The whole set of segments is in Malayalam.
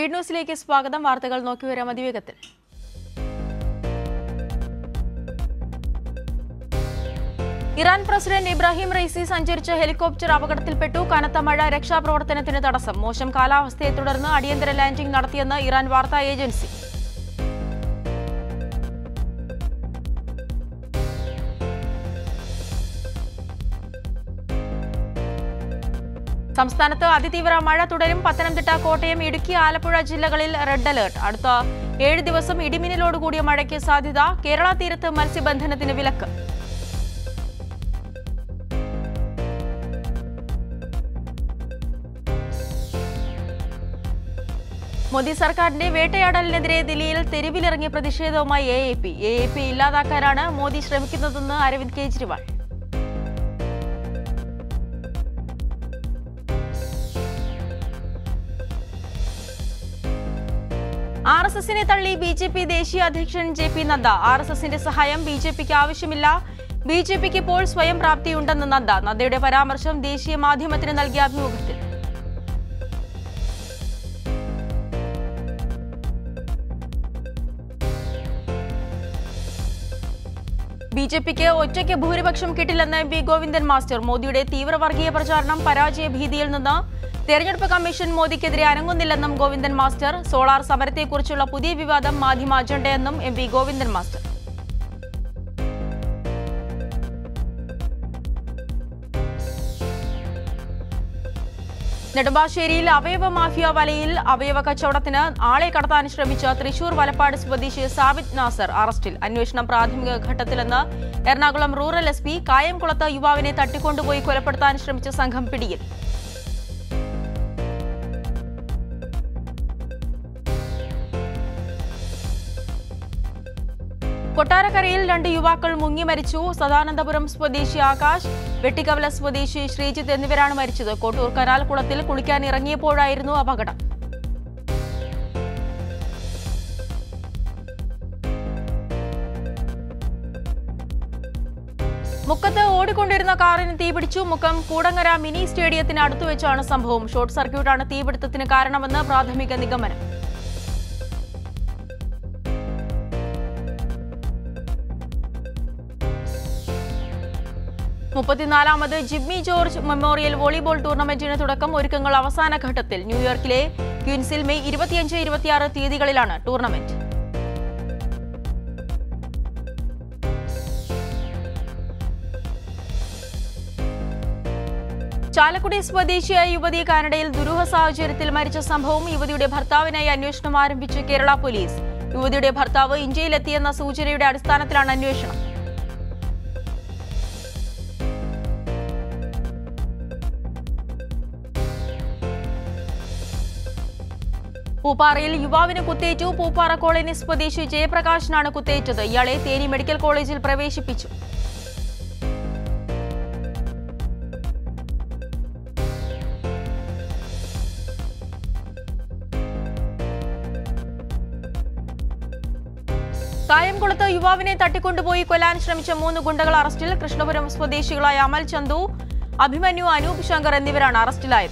ലീഡ് ന്യൂസിലേക്ക് സ്വാഗതം വാർത്തകൾ നോക്കി വരാം അതിവേഗത്തിൽ ഇറാൻ പ്രസിഡന്റ് ഇബ്രാഹിം റൈസി സഞ്ചരിച്ച ഹെലികോപ്റ്റർ അപകടത്തിൽപ്പെട്ടു കനത്ത മഴ രക്ഷാപ്രവർത്തനത്തിന് തടസ്സം മോശം കാലാവസ്ഥയെ തുടർന്ന് അടിയന്തര ലാൻഡിംഗ് നടത്തിയെന്ന് ഇറാൻ വാർത്താ ഏജൻസി സംസ്ഥാനത്ത് അതിതീവ്ര മഴ തുടരും പത്തനംതിട്ട കോട്ടയം ഇടുക്കി ആലപ്പുഴ ജില്ലകളിൽ റെഡ് അലേർട്ട് അടുത്ത ഏഴ് ദിവസം ഇടിമിന്നലോടുകൂടിയ മഴയ്ക്ക് സാധ്യത കേരള തീരത്ത് മത്സ്യബന്ധനത്തിന് വിലക്ക് മോദി സർക്കാരിന്റെ വേട്ടയാടലിനെതിരെ ദില്ലിയിൽ തെരുവിലിറങ്ങിയ പ്രതിഷേധവുമായി A A P A A P ഇല്ലാതാക്കാനാണ് മോദി ശ്രമിക്കുന്നതെന്ന് അരവിന്ദ് കെജ്രിവാൾ ആർ എസ് എസിനെ തള്ളി ബി ജെ പി ദേശീയ അധ്യക്ഷൻ J P Nadda R S എസിന്റെ സഹായം ബി ജെ പിക്ക് ആവശ്യമില്ല ബി ജെ പിക്ക് ഇപ്പോൾ സ്വയം പ്രാപ്തിയുണ്ടെന്ന് നദ്ദ നദ്ദയുടെ പരാമർശം ദേശീയ മാധ്യമത്തിന് നൽകിയ അഭിമുഖത്തിൽ ബി ജെ പിക്ക് ഒറ്റയ്ക്ക് ഭൂരിപക്ഷം കിട്ടില്ലെന്ന് എം പി ഗോവിന്ദൻ മാസ്റ്റർ മോദിയുടെ തീവ്രവർഗീയ പ്രചാരണം പരാജയ ഭീതിയിൽ നിന്ന് തെരഞ്ഞെടുപ്പ് കമ്മീഷൻ മോദിക്കെതിരെ അനങ്ങുന്നില്ലെന്നും ഗോവിന്ദൻ മാസ്റ്റർ സോളാർ സമരത്തെക്കുറിച്ചുള്ള പുതിയ വിവാദം മാധ്യമ അജണ്ടയെന്നും എം പി ഗോവിന്ദൻ മാസ്റ്റർ നെടുമ്പാശ്ശേരിയിൽ അവയവ മാഫിയ വലയിൽ അവയവ കച്ചവടത്തിന് ആളെ കടത്താൻ ശ്രമിച്ച തൃശൂർ വലപ്പാട് സ്വദേശി സാബിത് നാസർ അറസ്റ്റിൽ അന്വേഷണം പ്രാഥമിക ഘട്ടത്തിലെന്ന് എറണാകുളം റൂറൽ എസ് പി കായംകുളത്ത് യുവാവിനെ തട്ടിക്കൊണ്ടുപോയി കൊലപ്പെടുത്താൻ ശ്രമിച്ച സംഘം പിടിയിൽ കൊട്ടാരക്കരയിൽ രണ്ട് യുവാക്കൾ മുങ്ങി മരിച്ചു സദാനന്ദപുരം സ്വദേശി ആകാശ് വെട്ടിക്കവല സ്വദേശി ശ്രീജിത്ത് എന്നിവരാണ് മരിച്ചത് കോട്ടൂർ കനാൽക്കുളത്തിൽ കുളിക്കാൻ ഇറങ്ങിയപ്പോഴായിരുന്നു അപകടം മുക്കത്ത് ഓടിക്കൊണ്ടിരുന്ന കാറിന് തീപിടിച്ചു മുക്കം കൂടങ്ങര മിനി സ്റ്റേഡിയത്തിന് അടുത്തു വെച്ചാണ് സംഭവം ഷോർട്ട് സർക്യൂട്ടാണ് തീപിടുത്തത്തിന് കാരണമെന്ന് പ്രാഥമിക നിഗമനം മുപ്പത്തിനാലാമത് ജിമ്മി ജോർജ് മെമ്മോറിയൽ വോളിബോൾ ടൂർണമെന്റിന് തുടക്കം ഒരുക്കങ്ങൾ അവസാന ഘട്ടത്തിൽ ന്യൂയോർക്കിലെ ക്യൂൻസിൽ മെയ് ഇരുപത്തിയഞ്ച് ഇരുപത്തിയാറ് തീയതികളിലാണ് ടൂർണമെന്റ് ചാലക്കുടി സ്വദേശിയായ യുവതി കാനഡയിൽ ദുരൂഹ സാഹചര്യത്തിൽ മരിച്ച സംഭവം യുവതിയുടെ ഭർത്താവിനായി അന്വേഷണം ആരംഭിച്ച് കേരള പോലീസ് യുവതിയുടെ ഭർത്താവ് ഇന്ത്യയിലെത്തിയെന്ന സൂചനയുടെ അടിസ്ഥാനത്തിലാണ് അന്വേഷണം പൂപ്പാറയിൽ യുവാവിന് കുത്തേറ്റു പൂപ്പാറ കോളനി സ്വദേശി ജയപ്രകാശിനാണ് കുത്തേറ്റത് ഇയാളെ തേനി മെഡിക്കൽ കോളേജിൽ പ്രവേശിപ്പിച്ചു കായംകുളത്ത് യുവാവിനെ തട്ടിക്കൊണ്ടുപോയി കൊല്ലാൻ ശ്രമിച്ച മൂന്ന് ഗുണ്ടകൾ അറസ്റ്റിൽ കൃഷ്ണപുരം സ്വദേശികളായ അമൽ ചന്തു അഭിമന്യു അനൂപ് ശങ്കർ എന്നിവരാണ് അറസ്റ്റിലായത്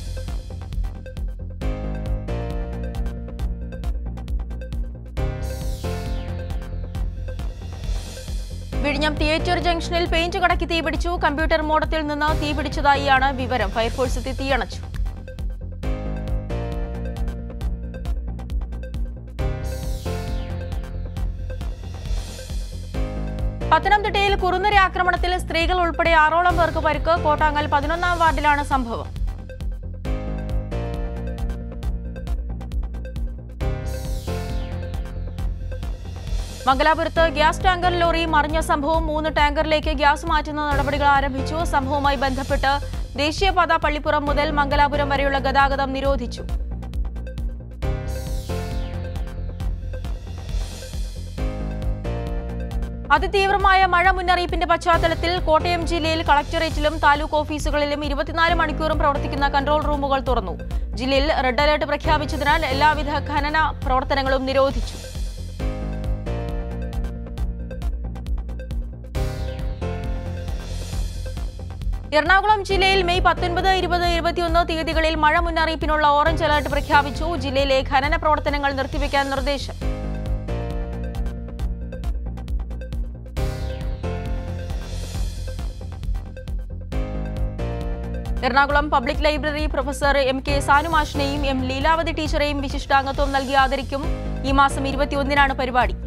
വിഴിഞ്ഞം തിയേറ്റർ ജംഗ്ഷനിൽ പെയിന്റ് കടക്കി തീപിടിച്ചു കമ്പ്യൂട്ടർ മോഡത്തിൽ നിന്ന് തീപിടിച്ചതായിയാണ് വിവരം ഫയർഫോഴ്സ് എത്തി തീയണച്ചു പത്തനംതിട്ടയിൽ കുറുനര ആക്രമണത്തിൽ സ്ത്രീകൾ ഉൾപ്പെടെ ആറോളം പേർക്ക് പരിക്ക് കോട്ടാങ്ങൽ പതിനൊന്നാം വാർഡിലാണ് സംഭവം മംഗലാപുരത്ത് ഗ്യാസ് ടാങ്കർ ലോറി മറിഞ്ഞ സംഭവം മൂന്ന് ടാങ്കറിലേക്ക് ഗ്യാസ് മാറ്റുന്ന നടപടികൾ ആരംഭിച്ചു സംഭവവുമായി ബന്ധപ്പെട്ട് ദേശീയപാത പള്ളിപ്പുറം മുതൽ മംഗലാപുരം വരെയുള്ള ഗതാഗതം നിരോധിച്ചു അതിതീവ്രമായ മഴ മുന്നറിയിപ്പിന്റെ പശ്ചാത്തലത്തിൽ കോട്ടയം ജില്ലയിൽ കളക്ടറേറ്റിലും താലൂക്ക് ഓഫീസുകളിലും ഇരുപത്തിനാല് മണിക്കൂറും പ്രവർത്തിക്കുന്ന കൺട്രോൾ റൂമുകൾ തുറന്നു ജില്ലയിൽ റെഡ് അലർട്ട് പ്രഖ്യാപിച്ചതിനാൽ എല്ലാവിധ ഖനന പ്രവർത്തനങ്ങളും നിരോധിച്ചു എറണാകുളം ജില്ലയിൽ മെയ് പത്തൊൻപത് ഇരുപത് ഇരുപത്തിയൊന്ന് തീയതികളിൽ മഴ മുന്നറിയിപ്പിനുള്ള ഓറഞ്ച് അലർട്ട് പ്രഖ്യാപിച്ചു ജില്ലയിലെ ഖനന പ്രവർത്തനങ്ങൾ നിർത്തിവെക്കാൻ നിർദ്ദേശം Ernakulam public library professor M K സാനുമാഷിനെയും എം ലീലാവതി ടീച്ചറെയും വിശിഷ്ടാംഗത്വം നൽകി ആദരിക്കും ഈ മാസം ഇരുപത്തിയൊന്നിനാണ് പരിപാടി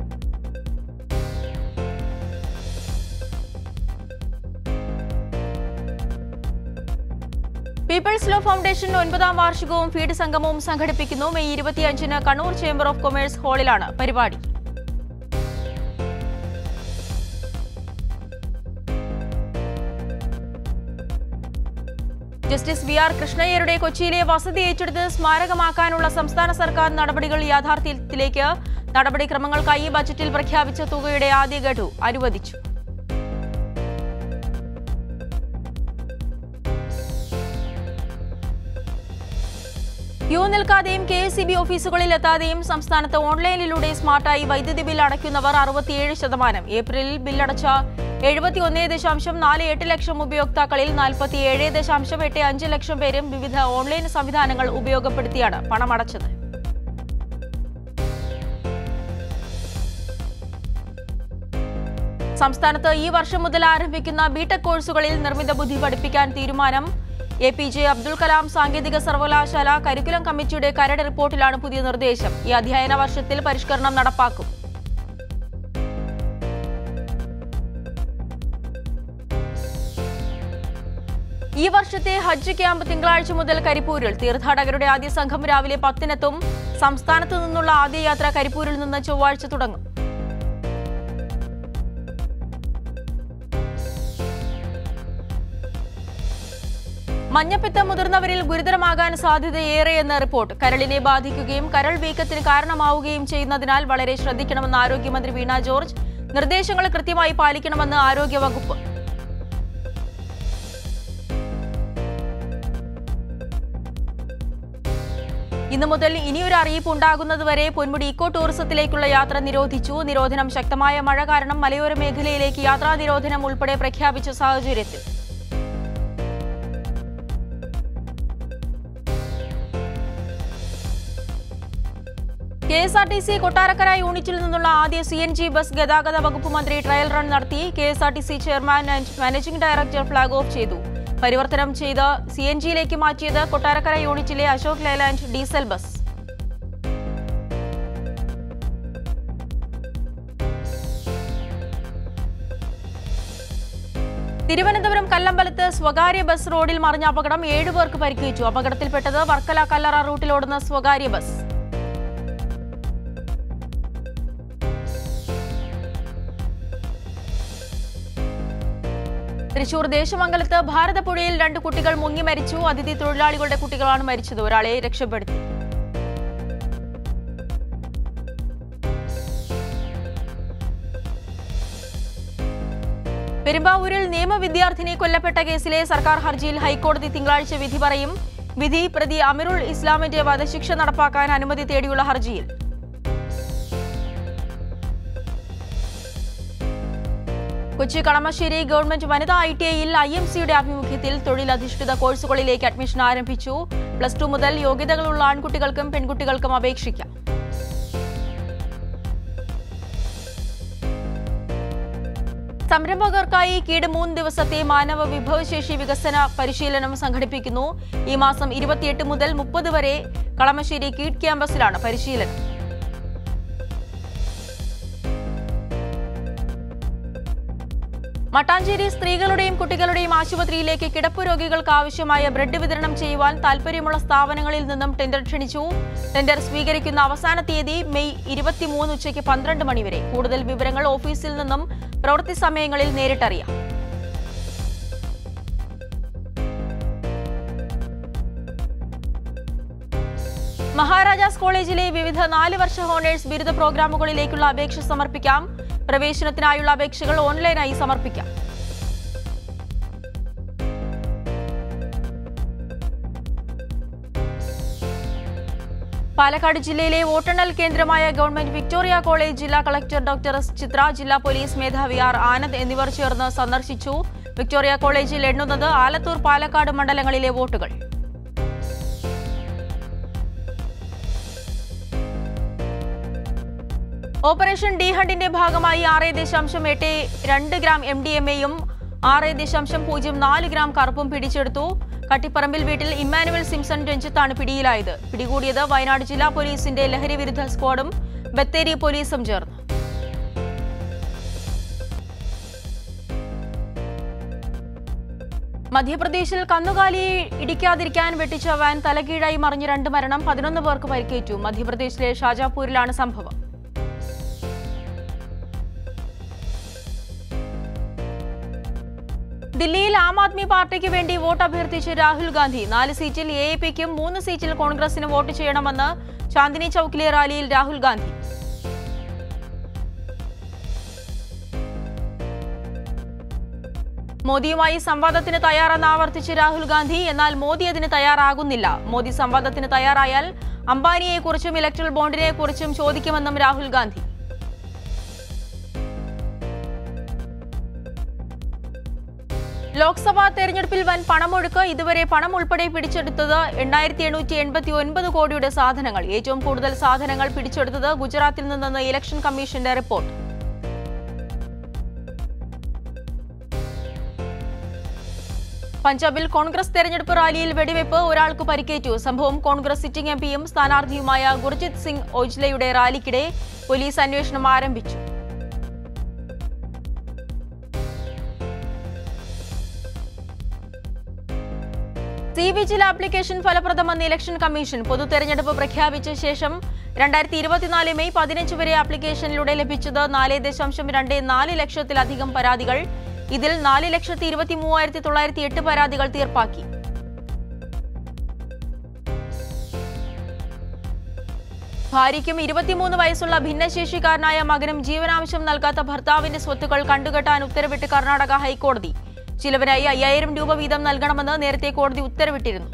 പീപ്പിൾസ് ലോ ഫൗണ്ടേഷൻ ഒൻപതാം വാർഷികവും ഫീഡ് സംഗമവും സംഘടിപ്പിക്കുന്നു മെയ് ഇരുപത്തിയഞ്ചിന് കണ്ണൂർ ചേംബർ ഓഫ് കൊമേഴ്സ് ഹാളിലാണ് പരിപാടി ജസ്റ്റിസ് വി ആർ കൃഷ്ണയ്യരുടെ കൊച്ചിയിലെ വസതി ഏറ്റെടുത്ത് സ്മാരകമാക്കാനുള്ള സംസ്ഥാന സർക്കാർ നടപടികൾ യാഥാർത്ഥ്യത്തിലേക്ക് നടപടിക്രമങ്ങൾക്കായി ബജറ്റിൽ പ്രഖ്യാപിച്ച തുകയുടെ ആദ്യ ഗഡു അനുവദിച്ചു ക്യൂ നിൽക്കാതെയും കെ എസ് സി ബി ഓഫീസുകളിൽ എത്താതെയും സംസ്ഥാനത്ത് ഓൺലൈനിലൂടെ സ്മാർട്ടായി വൈദ്യുതി ബിൽ അടയ്ക്കുന്നവർ അറുപത്തിയേഴ് ശതമാനം ഏപ്രിലിൽ ബില്ലടച്ച എഴുപത്തിയൊന്ന് ദശാംശം നാല് എട്ട് ലക്ഷം ഉപയോക്താക്കളിൽ നാൽപ്പത്തിയേഴ് ദശാംശം എട്ട് അഞ്ച് ലക്ഷം പേരും വിവിധ ഓൺലൈൻ സംവിധാനങ്ങൾ ഉപയോഗപ്പെടുത്തിയാണ് പണമടച്ചത് സംസ്ഥാനത്ത് ഈ വർഷം മുതൽ ആരംഭിക്കുന്ന ബിടെക് കോഴ്സുകളിൽ നിർമ്മിത ബുദ്ധി പഠിപ്പിക്കാൻ തീരുമാനം A P J Abdul Kalam സാങ്കേതിക സർവകലാശാല കരിക്കുലം കമ്മിറ്റിയുടെ കരട് റിപ്പോർട്ടിലാണ് പുതിയ നിർദ്ദേശം ഈ അധ്യയന വർഷത്തിൽ പരിഷ്കരണം നടപ്പാക്കും ഈ വർഷത്തെ ഹജ്ജ് ക്യാമ്പ് തിങ്കളാഴ്ച മുതൽ കരിപ്പൂരിൽ തീർത്ഥാടകരുടെ ആദ്യ സംഘം രാവിലെ പത്തിനെത്തും സംസ്ഥാനത്തു നിന്നുള്ള ആദ്യ യാത്ര കരിപ്പൂരിൽ നിന്ന് ചൊവ്വാഴ്ച തുടങ്ങും മഞ്ഞപ്പിത്തം മുതിർന്നവരിൽ ഗുരുതരമാകാൻ സാധ്യതയേറെയെന്ന് റിപ്പോർട്ട് കരളിനെ ബാധിക്കുകയും കരൾ വീക്കത്തിന് കാരണമാവുകയും ചെയ്യുന്നതിനാൽ വളരെ ശ്രദ്ധിക്കണമെന്ന് ആരോഗ്യമന്ത്രി വീണ ജോർജ് നിർദ്ദേശങ്ങൾ കൃത്യമായി പാലിക്കണമെന്ന് ആരോഗ്യവകുപ്പ് ഇന്നു മുതൽ ഇനിയൊരു അറിയിപ്പ് ഉണ്ടാകുന്നതുവരെ പൊന്മുടി ഇക്കോ ടൂറിസത്തിലേക്കുള്ള യാത്ര നിരോധിച്ചു നിരോധനം ശക്തമായ മഴ കാരണം മലയോര മേഖലയിലേക്ക് യാത്രാ നിരോധനം ഉൾപ്പെടെ പ്രഖ്യാപിച്ച സാഹചര്യത്തിൽ K S R T C Kottarakkara യൂണിറ്റിൽ നിന്നുള്ള ആദ്യ സി എൻ ജി ബസ് ഗതാഗത വകുപ്പ് മന്ത്രി ട്രയൽ റൺ നടത്തി K S R T C chairman and managing director flag off ചെയ്തു പരിവർത്തനം ചെയ്ത് സി എൻ ജിയിലേക്ക് മാറ്റിയത് കൊട്ടാരക്കര യൂണിറ്റിലെ അശോക് ലേലാൻഡ് ഡീസൽ ബസ് തിരുവനന്തപുരം കല്ലമ്പലത്ത് സ്വകാര്യ ബസ് റോഡിൽ മറിഞ്ഞ അപകടം ഏഴുപേർക്ക് പരിക്കേറ്റു അപകടത്തിൽപ്പെട്ടത് വർക്കല കല്ലറ റൂട്ടിലോടുന്ന സ്വകാര്യ ബസ് തൃശൂർ ദേശമംഗലത്ത് ഭാരതപ്പുഴയിൽ രണ്ട് കുട്ടികൾ മുങ്ങി മരിച്ചു അതിഥി തൊഴിലാളികളുടെ കുട്ടികളാണ് മരിച്ചത് ഒരാളെ രക്ഷപ്പെടുത്തി പെരുമ്പാവൂരിൽ നിയമവിദ്യാർത്ഥിനി കൊല്ലപ്പെട്ട കേസിലെ സർക്കാർ ഹർജിയിൽ ഹൈക്കോടതി തിങ്കളാഴ്ച വിധി പറയും വിധി പ്രതി അമിറുൾ ഇസ്ലാമിന്റെ വധശിക്ഷ നടപ്പാക്കാൻ അനുമതി തേടിയുള്ള ഹർജിയിൽ കൊച്ചി കളമശ്ശേരി ഗവൺമെന്റ് വനിതാ ഐ ടി ഐയിൽ ഐ എം സിയുടെ ആഭിമുഖ്യത്തിൽ തൊഴിലധിഷ്ഠിത കോഴ്സുകളിലേക്ക് അഡ്മിഷൻ ആരംഭിച്ചു പ്ലസ് ടു മുതൽ യോഗ്യതകളുള്ള ആൺകുട്ടികൾക്കും പെൺകുട്ടികൾക്കും അപേക്ഷിക്കാം സംരംഭകർക്കായി കീട് മൂന്ന് ദിവസത്തെ മാനവ വിഭവശേഷി വികസന പരിശീലനം സംഘടിപ്പിക്കുന്നു ഈ മാസം ഇരുപത്തിയെട്ട് മുതൽ മുപ്പത് വരെ കളമശ്ശേരി കീട് ക്യാമ്പസിലാണ് പരിശീലനം മട്ടാഞ്ചേരി സ്ത്രീകളുടെയും കുട്ടികളുടെയും ആശുപത്രിയിലേക്ക് കിടപ്പ് രോഗികൾക്ക് ആവശ്യമായ ബ്രെഡ് വിതരണം ചെയ്യുവാൻ താൽപര്യമുള്ള സ്ഥാപനങ്ങളിൽ നിന്നും ടെൻഡർ ക്ഷണിച്ചു ടെൻഡർ സ്വീകരിക്കുന്ന അവസാന തീയതി മെയ് ഇരുപത്തിമൂന്ന് ഉച്ചയ്ക്ക് പന്ത്രണ്ട് മണിവരെ കൂടുതൽ വിവരങ്ങൾ ഓഫീസിൽ നിന്നും പ്രവൃത്തി സമയങ്ങളിൽ നേരിട്ടറിയാം മഹാരാജാസ് കോളേജിലെ വിവിധ നാല് വർഷ ഹോണേഴ്സ് ബിരുദ പ്രോഗ്രാമുകളിലേക്കുള്ള അപേക്ഷ സമർപ്പിക്കാം പ്രവേശനത്തിനായുള്ള അപേക്ഷകൾ ഓൺലൈനായി സമർപ്പിക്കാം പാലക്കാട് ജില്ലയിലെ വോട്ടെണ്ണൽ കേന്ദ്രമായ ഗവൺമെന്റ് വിക്ടോറിയ കോളേജ് ജില്ലാ കളക്ടർ ഡോക്ടർ എസ് ചിത്ര ജില്ലാ പോലീസ് മേധാവി ആർ ആനന്ദ് എന്നിവർ ചേർന്ന് സന്ദർശിച്ചു വിക്ടോറിയ കോളേജിൽ എണ്ണുന്നത് ആലത്തൂർ പാലക്കാട് മണ്ഡലങ്ങളിലെ വോട്ടുകൾ ഓപ്പറേഷൻ ഡി ഹണ്ടിന്റെ ഭാഗമായി ആറ് ദശാംശം എട്ട് രണ്ട് ഗ്രാം എം ഡി എം എയും ആറ് ദശാംശം പൂജ്യം നാല് ഗ്രാം കറുപ്പും പിടിച്ചെടുത്തു കട്ടിപ്പറമ്പിൽ വീട്ടിൽ ഇമ്മാനുവൽ സിംസൺ രഞ്ജിത്താണ് പിടിയിലായത് പിടികൂടിയത് വയനാട് ജില്ലാ പോലീസിന്റെ ലഹരി വിരുദ്ധ സ്ക്വാഡും ബത്തേരി പോലീസും ചേർന്ന് മധ്യപ്രദേശിൽ കന്നുകാലി ഇടിക്കാതിരിക്കാൻ വെട്ടിച്ച വാൻ തലകീഴായി മറിഞ്ഞ് രണ്ട് മരണം പതിനൊന്ന് പേർക്ക് പരിക്കേറ്റു മധ്യപ്രദേശിലെ ഷാജാപൂരിലാണ് സംഭവം ദില്ലിയിൽ ആം ആദ്മി പാർട്ടിക്ക് വേണ്ടി വോട്ട് അഭ്യർത്ഥിച്ച് രാഹുൽ ഗാന്ധി നാല് സീറ്റിൽ എ പിക്കും മൂന്ന് സീറ്റിൽ കോൺഗ്രസിന് വോട്ട് ചെയ്യണമെന്ന് ചാന്ദിനി ചൌക്കിലെ റാലിയിൽ രാഹുൽ ഗാന്ധി മോദിയുമായി സംവാദത്തിന് തയ്യാറെന്ന് ആവർത്തിച്ച് രാഹുൽ ഗാന്ധി എന്നാൽ മോദി അതിന് തയ്യാറാകുന്നില്ല മോദി സംവാദത്തിന് തയ്യാറായാൽ അംബാനിയെക്കുറിച്ചും ഇലക്ട്രൽ ബോണ്ടിനെക്കുറിച്ചും ചോദിക്കുമെന്നും രാഹുൽ ഗാന്ധി ലോക്സഭാ തെരഞ്ഞെടുപ്പിൽ വൻ പണമൊഴുക്ക് ഇതുവരെ പണം ഉൾപ്പെടെ പിടിച്ചെടുത്തത് എണ്ണായിരത്തി എണ്ണൂറ്റി എൺപത്തി ഒൻപത് കോടിയുടെ സാധനങ്ങൾ ഏറ്റവും കൂടുതൽ സാധനങ്ങൾ പിടിച്ചെടുത്തത് ഗുജറാത്തിൽ നിന്നെന്ന് ഇലക്ഷൻ കമ്മീഷന്റെ റിപ്പോർട്ട് പഞ്ചാബിൽ കോൺഗ്രസ് തെരഞ്ഞെടുപ്പ് റാലിയിൽ വെടിവെപ്പ് ഒരാൾക്ക് പരിക്കേറ്റു സംഭവം കോൺഗ്രസ് സിറ്റിംഗ് എം പിയും സ്ഥാനാർത്ഥിയുമായ ഗുർജിത് സിംഗ് ഓജ്ലയുടെ റാലിക്കിടെ പോലീസ് അന്വേഷണം ആരംഭിച്ചു സി വിജിൽ ആപ്ലിക്കേഷൻ ഫലപ്രദമെന്ന് ഇലക്ഷൻ കമ്മീഷൻ പൊതു തെരഞ്ഞെടുപ്പ് പ്രഖ്യാപിച്ച ശേഷം രണ്ടായിരത്തി ഇരുപത്തിനാല് മെയ് പതിനഞ്ച് വരെ ആപ്ലിക്കേഷനിലൂടെ ലഭിച്ചത് നാല് ദശാംശം രണ്ട് നാല് ലക്ഷത്തിലധികം പരാതികൾ ഇതിൽ നാല് ലക്ഷത്തി ഇരുപത്തി മൂവായിരത്തി തൊള്ളായിരത്തി എട്ട് പരാതികൾ തീർപ്പാക്കി ഭാര്യയ്ക്കും ഇരുപത്തിമൂന്ന് വയസ്സുള്ള ഭിന്നശേഷിക്കാരനായ മകനും ജീവനാംശം നൽകാത്ത ഭർത്താവിന്റെ സ്വത്തുക്കൾ കണ്ടുകെട്ടാൻ ഉത്തരവിട്ട് കർണാടക ഹൈക്കോടതി ചിലവിനായി അയ്യായിരം രൂപ വീതം നൽകണമെന്ന് നേരത്തെ കോടതി ഉത്തരവിട്ടിരുന്നു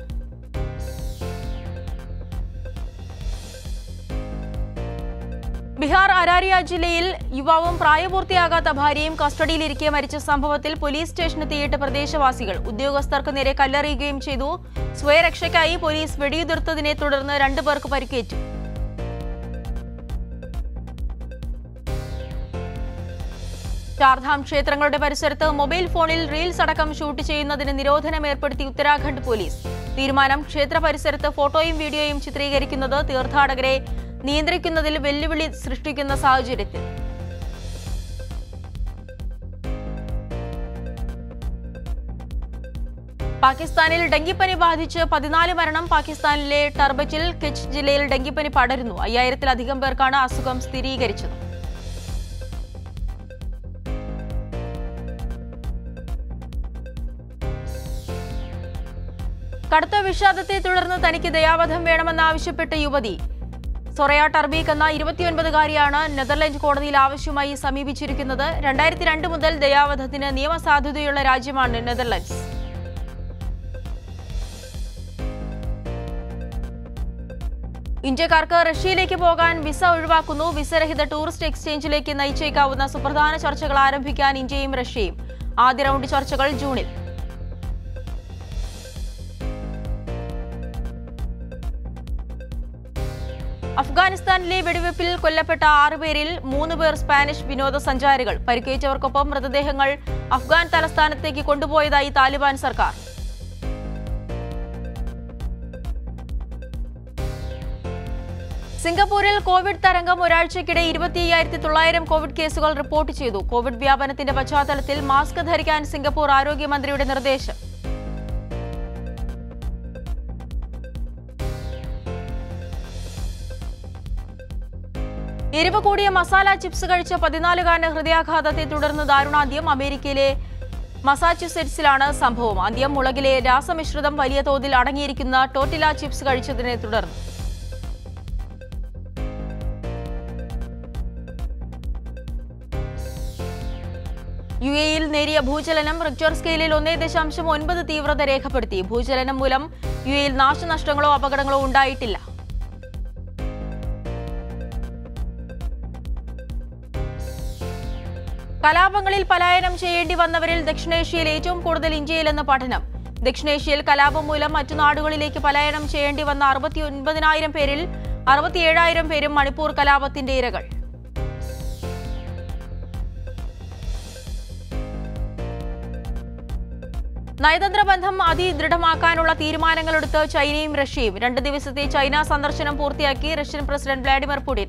ബീഹാർ അരാരിയ ജില്ലയിൽ യുവാവും പ്രായപൂർത്തിയാകാത്ത ഭാര്യയും കസ്റ്റഡിയിലിരിക്കെ മരിച്ച സംഭവത്തിൽ പോലീസ് സ്റ്റേഷനെത്തിയിട്ട് പ്രദേശവാസികൾ ഉദ്യോഗസ്ഥർക്ക് നേരെ കല്ലെറിയുകയും ചെയ്തു സ്വയരക്ഷയ്ക്കായി പോലീസ് വെടിയുതിർത്തതിനെ തുടർന്ന് രണ്ടുപേർക്ക് പരിക്കേറ്റു ചാർധാം ക്ഷേത്രങ്ങളുടെ പരിസരത്ത് മൊബൈൽ ഫോണിൽ റീൽസ് അടക്കം ഷൂട്ട് ചെയ്യുന്നതിന് നിരോധനം ഏർപ്പെടുത്തി ഉത്തരാഖണ്ഡ് പോലീസ് തീരുമാനം ക്ഷേത്ര പരിസരത്ത് ഫോട്ടോയും വീഡിയോയും ചിത്രീകരിക്കുന്നത് തീർത്ഥാടകരെ നിയന്ത്രിക്കുന്നതിൽ വെല്ലുവിളി സൃഷ്ടിക്കുന്ന സാഹചര്യത്തിൽ പാകിസ്ഥാനിൽ ഡെങ്കിപ്പനി ബാധിച്ച് പതിനാല് മരണം പാകിസ്ഥാനിലെ ടർബച്ചിൽ കിച്ച് ജില്ലയിൽ ഡെങ്കിപ്പനി പടരുന്നു അയ്യായിരത്തിലധികം പേർക്കാണ് അസുഖം സ്ഥിരീകരിച്ചത് കടുത്ത വിഷാദത്തെ തുടർന്ന് തനിക്ക് ദയാവധം വേണമെന്നാവശ്യപ്പെട്ട് യുവതി സൊറയ ടർബീക്ക് എന്ന ഇരുപത്തിയൊൻപതുകാരിയാണ് നെതർലൻഡ് കോടതിയിൽ ആവശ്യമായി സമീപിച്ചിരിക്കുന്നത് രണ്ടായിരത്തി രണ്ട് മുതൽ ദയാവധത്തിന് നിയമസാധുതയുള്ള രാജ്യമാണ് നെതർലൻഡ്സ് ഇന്ത്യക്കാർക്ക് റഷ്യയിലേക്ക് പോകാൻ വിസ ഒഴിവാക്കുന്നു വിസരഹിത ടൂറിസ്റ്റ് എക്സ്ചേഞ്ചിലേക്ക് നയിച്ചേക്കാവുന്ന സുപ്രധാന ചർച്ചകൾ ആരംഭിക്കാൻ ഇന്ത്യയും റഷ്യയും ആദ്യ റൗണ്ട് ചർച്ചകൾ ജൂണിൽ അഫ്ഗാനിസ്ഥാനിലെ വെടിവെപ്പിൽ കൊല്ലപ്പെട്ട ആറുപേരിൽ മൂന്ന് പേർ സ്പാനിഷ് വിനോദസഞ്ചാരികൾ പരിക്കേറ്റവർക്കൊപ്പം മൃതദേഹങ്ങൾ അഫ്ഗാൻ തലസ്ഥാനത്തേക്ക് കൊണ്ടുപോയതായി താലിബാൻ സർക്കാർ സിംഗപ്പൂരിൽ കോവിഡ് തരംഗം ഒരാഴ്ചയ്ക്കിടെ ഇരുപത്തി അയ്യായിരത്തി തൊള്ളായിരം കോവിഡ് കേസുകൾ റിപ്പോർട്ട് ചെയ്തു കോവിഡ് വ്യാപനത്തിന്റെ പശ്ചാത്തലത്തിൽ മാസ്ക് ധരിക്കാൻ സിംഗപ്പൂർ ആരോഗ്യമന്ത്രിയുടെ നിർദ്ദേശം എരിവ് കൂടിയ മസാല ചിപ്സ് കഴിച്ച പതിനാലുകാരന് ഹൃദയാഘാതത്തെ തുടർന്ന് ദാരുണാന്ത്യം അമേരിക്കയിലെ മസാച്യുസെറ്റ്സിലാണ് സംഭവം അന്ത്യം മുളകിലെ രാസമിശ്രിതം വലിയ തോതിൽ അടങ്ങിയിരിക്കുന്ന ടോട്ടില ചിപ്സ് കഴിച്ചതിനെ തുടർന്ന് യു എയിൽ നേരിയ ഭൂചലനം റിക്ടർ സ്കെയിലിൽ ഒന്നേ ദശാംശം ഒൻപത് തീവ്രത രേഖപ്പെടുത്തി ഭൂചലനം മൂലം യു എയിൽ നാശനഷ്ടങ്ങളോ അപകടങ്ങളോ ഉണ്ടായിട്ടില്ല കലാപങ്ങളിൽ പലായനം ചെയ്യേണ്ടി വന്നവരിൽ ദക്ഷിണേഷ്യയിൽ ഏറ്റവും കൂടുതൽ ഇന്ത്യയിലെന്ന് പഠനം ദക്ഷിണേഷ്യയിൽ കലാപം മൂലം മറ്റു നാടുകളിലേക്ക് പലായനം ചെയ്യേണ്ടി വന്ന അറുപത്തി ഒൻപതിനായിരം പേരിൽ അറുപത്തിയേഴായിരം പേരും മണിപ്പൂർ കലാപത്തിന്റെ ഇരകൾ നയതന്ത്ര ബന്ധം അതിദൃഢമാക്കാനുള്ള തീരുമാനങ്ങളെടുത്ത് ചൈനയും റഷ്യയും രണ്ട് ദിവസത്തെ ചൈന സന്ദർശനം പൂർത്തിയാക്കി റഷ്യൻ പ്രസിഡന്റ് വ്ളാഡിമിർ പുടിൻ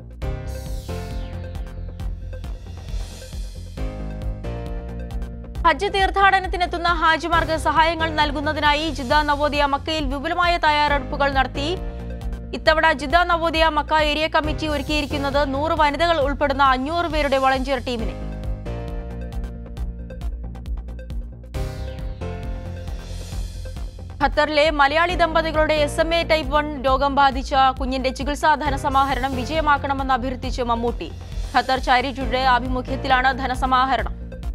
ഹജ്ജ് തീർത്ഥാടനത്തിനെത്തുന്ന ഹാജിമാർക്ക് സഹായങ്ങൾ നൽകുന്നതിനായി ജിദ്ദ നവോദയ മക്കയിൽ വിപുലമായ തയ്യാറെടുപ്പുകൾ നടത്തി ഇത്തവണ Jeddah Navodaya Mecca area committee ഒരുക്കിയിരിക്കുന്നത് നൂറ് വനിതകൾ ഉൾപ്പെടുന്ന അഞ്ഞൂറ് പേരുടെ വളണ്ടിയർ ടീമിനെ ഖത്തറിലെ മലയാളി ദമ്പതികളുടെ S M A type one രോഗം ബാധിച്ച കുഞ്ഞിന്റെ ചികിത്സാ ധനസമാഹരണം വിജയമാക്കണമെന്ന് അഭ്യർത്ഥിച്ച് മമ്മൂട്ടി ഖത്തർ ചാരിറ്റിയുടെ ആഭിമുഖ്യത്തിലാണ് ധനസമാഹരണം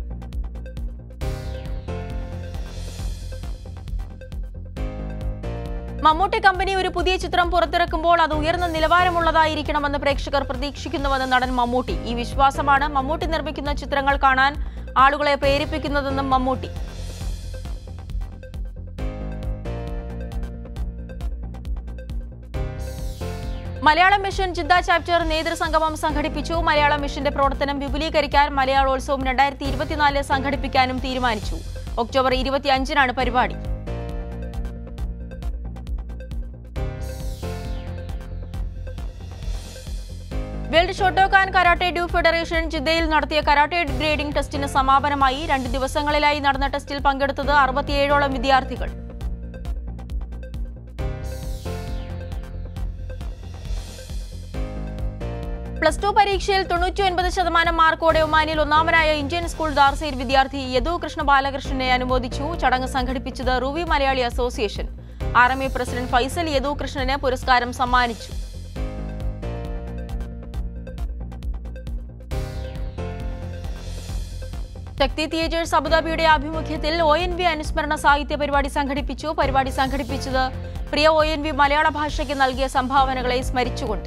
മമ്മൂട്ടി കമ്പനി ഒരു പുതിയ ചിത്രം പുറത്തിറക്കുമ്പോൾ അത് ഉയർന്ന നിലവാരമുള്ളതായിരിക്കണമെന്ന് പ്രേക്ഷകർ പ്രതീക്ഷിക്കുന്നുവെന്ന് നടൻ മമ്മൂട്ടി ഈ വിശ്വാസമാണ് മമ്മൂട്ടി നിർമ്മിക്കുന്ന ചിത്രങ്ങൾ കാണാൻ ആളുകളെ പ്രേരിപ്പിക്കുന്നതെന്നും Mammootty Malayalam mission Jeddah chapter നേതൃസംഗമം സംഘടിപ്പിച്ചു മലയാളം മിഷന്റെ പ്രവർത്തനം വിപുലീകരിക്കാൻ മലയാളോത്സവം രണ്ടായിരത്തി ഇരുപത്തിനാല് സംഘടിപ്പിക്കാനും തീരുമാനിച്ചു ഒക്ടോബർ ഇരുപത്തിയഞ്ചിനാണ് പരിപാടി world Shotokan karate do federation ജിദ്ദയിൽ നടത്തിയ കരാട്ടെ ഗ്രേഡിംഗ് ടെസ്റ്റിന് സമാപനമായി രണ്ട് ദിവസങ്ങളിലായി നടന്ന ടെസ്റ്റിൽ പങ്കെടുത്തത് അറുപത്തിയേഴോളം വിദ്യാർത്ഥികൾ പ്ലസ് ടു പരീക്ഷയിൽ തൊണ്ണൂറ്റി ഒൻപത് ശതമാനം മാർക്കോടെ ഒമാനിൽ ഒന്നാമനായ ഇന്ത്യൻ സ്കൂൾ ദാർസയിൽ വിദ്യാർത്ഥി യദു കൃഷ്ണ ബാലകൃഷ്ണനെ അനുമോദിച്ചു ചടങ്ങ് സംഘടിപ്പിച്ചത് Ruwi Malayali association R M A president Faisal Yadu കൃഷ്ണന് പുരസ്കാരം സമ്മാനിച്ചു ശക്തി തിയേറ്റേഴ്സ് അബുദാബിയുടെ ആഭിമുഖ്യത്തിൽ ഒ എൻ വി അനുസ്മരണ സാഹിത്യ പരിപാടി സംഘടിപ്പിച്ചു പരിപാടി സംഘടിപ്പിച്ചത് പ്രിയ ഒ എൻ വി മലയാള ഭാഷയ്ക്ക് നൽകിയ സംഭാവനകളെ സ്മരിച്ചുകൊണ്ട്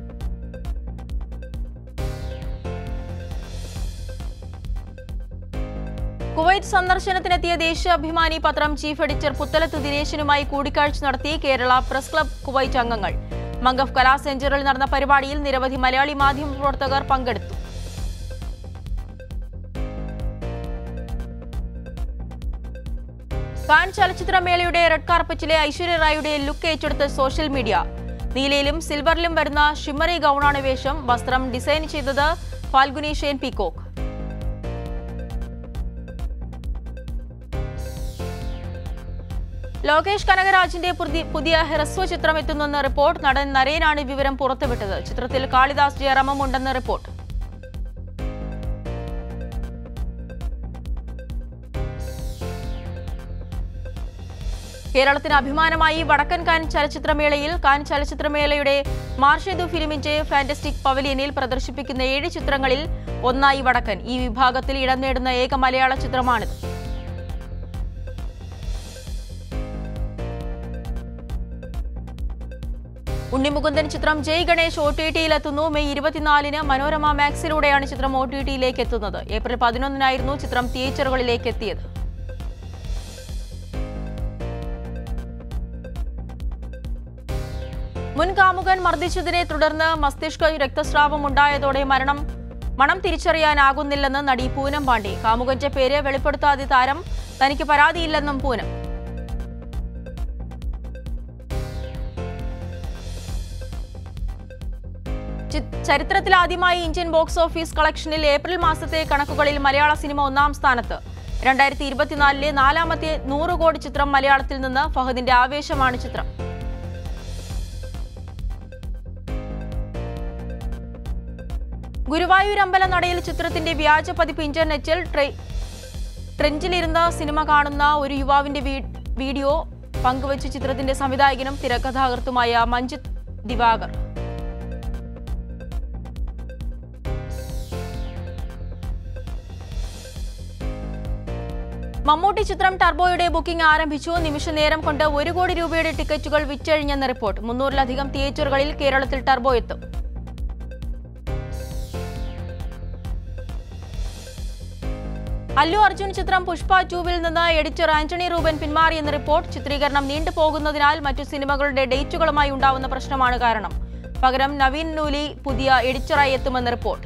കുവൈറ്റ് സന്ദർശനത്തിനെത്തിയ ദേശീയാഭിമാനി പത്രം ചീഫ് എഡിറ്റർ പുത്തലത്ത് ദിനേശനുമായി കൂടിക്കാഴ്ച നടത്തി കേരള പ്രസ് ക്ലബ് കുവൈറ്റ് അംഗങ്ങൾ മംഗഫ് കലാ സെഞ്ചറിൽ നടന്ന പരിപാടിയിൽ നിരവധി മലയാളി മാധ്യമ പ്രവർത്തകർ പങ്കെടുത്തു കാൻ ചലച്ചിത്രമേളയുടെ റെഡ് കാർപ്പറ്റിലെ ഐശ്വര്യ റായുടെ ലുക്ക് ഏറ്റെടുത്ത് സോഷ്യൽ മീഡിയ നീലയിലും സിൽവറിലും വരുന്ന ഷിമ്മറി ഗൗണാണ് വേഷം വസ്ത്രം ഡിസൈൻ ചെയ്തത് ഫാൽഗുനി ഷെയ്ൻ പീകോക്ക് ലോകേഷ് കനകരാജിന്റെ പുതി- പുതിയ ഹ്രസ്വ ചിത്രം എത്തുന്നെന്ന് റിപ്പോർട്ട് നടൻ നരേനാണ് വിവരം പുറത്തുവിട്ടത് ചിത്രത്തിൽ കാളിദാസ് ജയറാമും ഉണ്ടെന്ന് റിപ്പോർട്ട് കേരളത്തിന് അഭിമാനമായി വടക്കൻ കാൻ ചലച്ചിത്രമേളയിൽ കാൻ ചലച്ചിത്രമേളയുടെ മാർഷേദു ഫിലിമിന്റെ ഫാന്റസ്റ്റിക് പവലിയനിൽ പ്രദർശിപ്പിക്കുന്ന ഏഴ് ചിത്രങ്ങളിൽ ഒന്നായി വടക്കൻ ഈ വിഭാഗത്തിൽ ഇടം നേടുന്ന ഏക മലയാള ചിത്രമാണിത് ഉണ്ണിമുകുന്ദൻ ചിത്രം ജയ് ഗണേഷ് ഒ ടി ടിയിലെത്തുന്നു മെയ് ഇരുപത്തിനാലിന് മനോരമ മാക്സിലൂടെയാണ് ചിത്രം ഒ ടി ടിയിലേക്ക് എത്തുന്നത് ഏപ്രിൽ പതിനൊന്നിനായിരുന്നു ചിത്രം തിയേറ്ററുകളിലേക്ക് എത്തിയത് മുൻ കാമുകൻ മർദ്ദിച്ചതിനെ തുടർന്ന് മസ്തിഷ്ക രക്തസ്രാവം ഉണ്ടായതോടെ മരണം മണം തിരിച്ചറിയാനാകുന്നില്ലെന്ന് നടി പൂനം പാണ്ഡെ കാമുകന്റെ പേര് വെളിപ്പെടുത്താതെ താരം തനിക്ക് പരാതിയില്ലെന്നും പൂനം ചി- ചരിത്രത്തിലാദ്യമായി ഇന്ത്യൻ ബോക്സ് ഓഫീസ് കളക്ഷനിൽ ഏപ്രിൽ മാസത്തെ കണക്കുകളിൽ മലയാള സിനിമ ഒന്നാം സ്ഥാനത്ത് രണ്ടായിരത്തി ഇരുപത്തിനാലിലെ നാലാമത്തെ നൂറ് കോടി ചിത്രം മലയാളത്തിൽ നിന്ന് ഫഹദിന്റെ ആവേശമാണ് ചിത്രം ഗുരുവായൂർ അമ്പല നടയിൽ ചിത്രത്തിന്റെ വ്യാജ പതിപ്പ് ഇന്റർനെറ്റിൽ ട്രെ- ട്രെൻഡിലിരുന്ന് സിനിമ കാണുന്ന ഒരു യുവാവിന്റെ വീ- വീഡിയോ പങ്കുവച്ച് ചിത്രത്തിന്റെ സംവിധായകനും തിരക്കഥാകൃത്തുമായ മഞ്ജിത് ദിവാകർ മമ്മൂട്ടി ചിത്രം ടർബോയുടെ ബുക്കിംഗ് ആരംഭിച്ചു നിമിഷ നേരം കൊണ്ട് ഒരു കോടി രൂപയുടെ ടിക്കറ്റുകൾ വിറ്റഴിഞ്ഞെന്ന് റിപ്പോർട്ട് മുന്നൂറിലധികം തിയേറ്ററുകളിൽ കേരളത്തിൽ ടർബോ എത്തും അല്ലു അർജുൻ ചിത്രം പുഷ്പ ടൂവിൽ നിന്ന് എഡിറ്റർ ആന്റണി റൂബൻ പിന്മാറിയെന്ന റിപ്പോർട്ട് ചിത്രീകരണം നീണ്ടുപോകുന്നതിനാൽ മറ്റു സിനിമകളുടെ ഡേറ്റുകളുമായി ഉണ്ടാവുന്ന പ്രശ്നമാണ് കാരണം പകരം നവീൻ നൂലി പുതിയ എഡിറ്ററായി എത്തുമെന്ന് റിപ്പോർട്ട്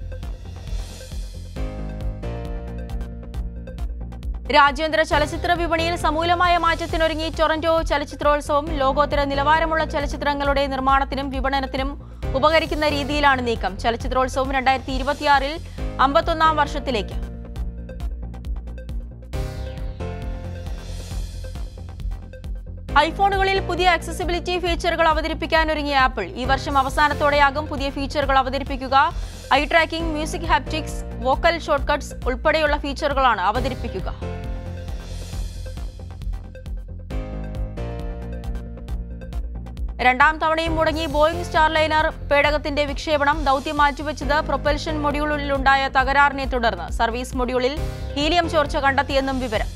രാജ്യാന്തര ചലച്ചിത്ര വിപണിയിൽ സമൂലമായ മാറ്റത്തിനൊരുങ്ങി ടൊറന്റോ ചലച്ചിത്രോത്സവം ലോകോത്തര നിലവാരമുള്ള ചലച്ചിത്രങ്ങളുടെ നിർമ്മാണത്തിനും വിപണനത്തിനും ഉപകരിക്കുന്ന രീതിയിലാണ് നീക്കം ചലച്ചിത്രോത്സവം രണ്ടായിരത്തി ഇരുപത്തിയാറിൽ അമ്പത്തൊന്നാം വർഷത്തിലേക്ക് ഐഫോണുകളിൽ പുതിയ ആക്സസിബിലിറ്റി ഫീച്ചറുകൾ അവതരിപ്പിക്കാനൊരുങ്ങിയ ആപ്പിൾ ഈ വർഷം അവസാനത്തോടെയാകും പുതിയ ഫീച്ചറുകൾ അവതരിപ്പിക്കുക eye tracking music haptics vocal shortcuts ഉൾപ്പെടെയുള്ള ഫീച്ചറുകളാണ് അവതരിപ്പിക്കുക രണ്ടാം തവണയും മുടങ്ങി ബോയിംഗ് സ്റ്റാർലൈനർ പേടകത്തിന്റെ വിക്ഷേപണം ദൗത്യം മാറ്റിവെച്ചത് പ്രൊപ്പൽഷൻ മൊഡ്യൂളിലുണ്ടായ തകരാറിനെ തുടർന്ന് സർവീസ് മൊഡ്യൂളിൽ ഹീലിയം ചോർച്ച കണ്ടെത്തിയെന്നും വിവരം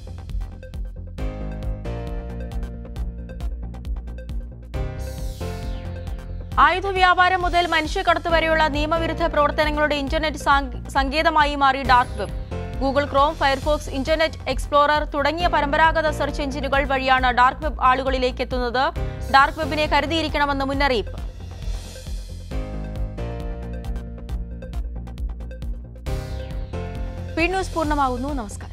ആയുധ വ്യാപാരം മുതൽ മനുഷ്യക്കടത്ത് വരെയുള്ള നിയമവിരുദ്ധ പ്രവർത്തനങ്ങളുടെ ഇന്റർനെറ്റ് സാങ്ക്- സങ്കേതമായി മാറി dark web Google Chrome Firefox internet explorer തുടങ്ങിയ പരമ്പരാഗത സെർച്ച് എഞ്ചിനുകൾ വഴിയാണ് ഡാർക്ക് വെബ് ആളുകളിലേക്ക് എത്തുന്നത് ഡാർക്ക് വെബിനെ കരുതിയിരിക്കണമെന്ന് മുന്നറിയിപ്പ് പി ന്യൂസ് പൂർണ്ണമാകുന്നു നമസ്കാരം